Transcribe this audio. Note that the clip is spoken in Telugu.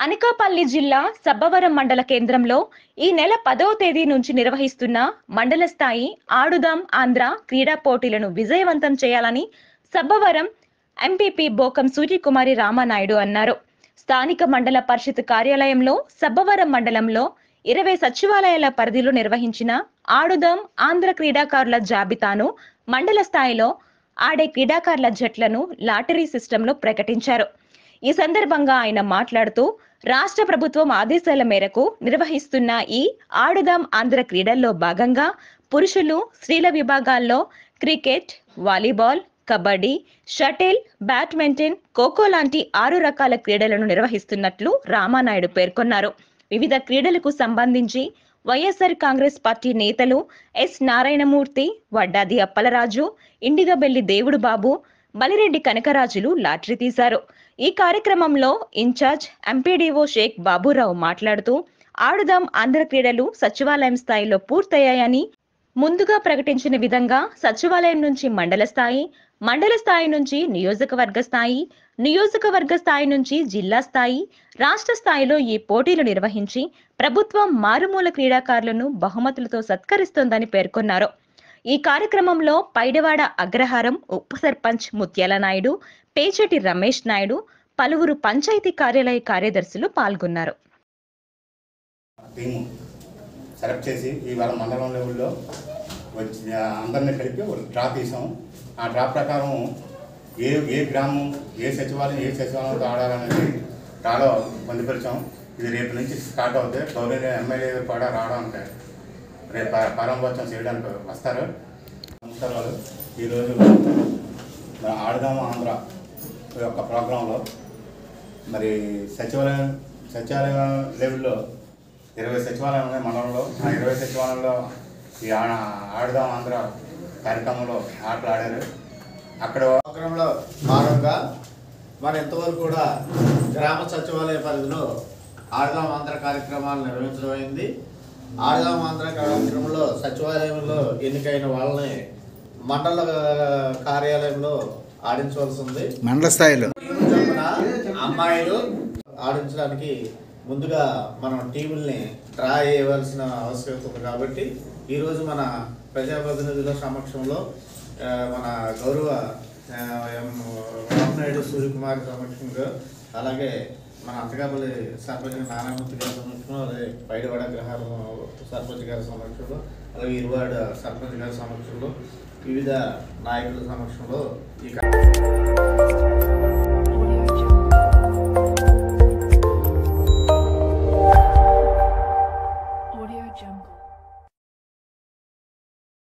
అనకాపల్లి జిల్లా సబ్బవరం మండల కేంద్రంలో ఈ నెల పదవ తేదీ నుంచి నిర్వహిస్తున్న మండల స్థాయి ఆడుదాం ఆంధ్ర క్రీడా పోటీలను విజయవంతం చేయాలని సబ్బవరం ఎంపీపీ బోకం సూర్యకుమారి రామానాయుడు అన్నారు స్థానిక మండల పరిషత్ కార్యాలయంలో సబ్బవరం మండలంలో ఇరవై సచివాలయాల పరిధిలో నిర్వహించిన ఆడుదాం ఆంధ్ర క్రీడాకారుల జాబితాను మండల స్థాయిలో ఆడే క్రీడాకారుల జట్లను లాటరీ సిస్టంలో ప్రకటించారు ఈ సందర్భంగా ఆయన మాట్లాడుతూ రాష్ట్ర ప్రభుత్వం ఆదేశాల మేరకు నిర్వహిస్తున్న ఈ ఆడుదాం ఆంధ్ర క్రీడల్లో భాగంగా పురుషులు స్త్రీల విభాగాల్లో cricket volleyball kabaddi shuttle badminton kho kho లాంటి ఆరు రకాల క్రీడలను నిర్వహిస్తున్నట్లు రామానాయుడు పేర్కొన్నారు వివిధ క్రీడలకు సంబంధించి వైఎస్ఆర్ కాంగ్రెస్ పార్టీ నేతలు ఎస్ నారాయణమూర్తి వడ్డాది అప్పలరాజు ఇండిగబెల్లి దేవుడు బాబు బలిరెడ్డి కనకరాజులు లాటరీ తీశారు ఈ కార్యక్రమంలో ఇన్ఛార్జ్ ఎంపీడీఓ షేక్ బాబురావు మాట్లాడుతూ ఆడుదాం ఆంధ్ర క్రీడలు సచివాలయం స్థాయిలో పూర్తయ్యాయని ముందుగా ప్రకటించిన విధంగా సచివాలయం నుంచి మండల స్థాయి మండల స్థాయి నుంచి నియోజకవర్గ స్థాయి నియోజకవర్గ స్థాయి నుంచి జిల్లా స్థాయి రాష్ట్ర స్థాయిలో ఈ పోటీలు నిర్వహించి ప్రభుత్వం మారుమూల క్రీడాకారులను బహుమతులతో సత్కరిస్తోందని పేర్కొన్నారు ఈ కార్యక్రమంలో పైడవాడ అగ్రహారం ఉప సర్పంచ్ ముత్యాల నాయుడు పేచటి రమేష్ నాయుడు పలువురు పంచాయతీ కార్యాలయ కార్యదర్శులు పాల్గొన్నారు టీము సెలెక్ట్ చేసి ఇవాళ మండలం లెవెల్లో వచ్చి అందరిని కలిపి ఒక డ్రా తీసాం ఆ డ్రా ప్రకారం ఏ ఏ గ్రామం ఏ సచివాలయం ఏ సచివాలయంతో ఆడాలనేది డ్రాలో పొందుపరిచాం ఇది రేపు నుంచి స్టార్ట్ అవుతాయి గౌరవ ఎమ్మెల్యే కూడా రావడానికి రేపు ప్రారంభోత్సవం చేయడానికి వస్తారు నమస్కారాలు ఈరోజు మన ఆడదాము ఆంధ్ర యొక్క ప్రోగ్రాంలో మరి సచివాలయం సచివాలయం లెవెల్లో ఇరవై సచివాలయం ఉన్నాయి మండలంలో ఆ ఇరవై సచివాలయంలో ఈ ఆ- ఆడుదాం ఆంధ్ర కార్యక్రమంలో ఆటలు ఆడారు అక్కడ ప్రోగ్రాంలో భాగంగా మరి ఇంతవరకు కూడా గ్రామ సచివాలయ పరిధిలో ఆడదాం ఆంధ్ర కార్యక్రమాలు నిర్వహించడం అయింది ఆడదాం ఆంధ్ర కార్యక్రమంలో సచివాలయంలో ఎన్నికైన వాళ్ళని మండల కార్యాలయంలో ఆడించవలసి ఉంది మండల స్థాయిలో టీములు చొప్పున అమ్మాయిలు ఆడించడానికి ముందుగా మనం టీముల్ని డ్రా చేయవలసిన ఆవశ్యకత ఉంది కాబట్టి ఈరోజు మన ప్రజాప్రతినిధుల సమక్షంలో ఆ, మన గౌరవ ఆ, ఎం. రామనాయుడు సూర్యకుమార్ సమక్షంలో అలాగే మన అంతకాపల్లి సర్పంచ్ నారాయణమూర్తి గారి సమక్షంలో అలాగే పైడివాడ గ్రహారం సర్పంచ్ గారి సమక్షంలో అలాగే ఇరువాడ సర్పంచ్ గారి సమక్షంలో వివిధ నాయకుల సమక్షంలో ఈ కార్య-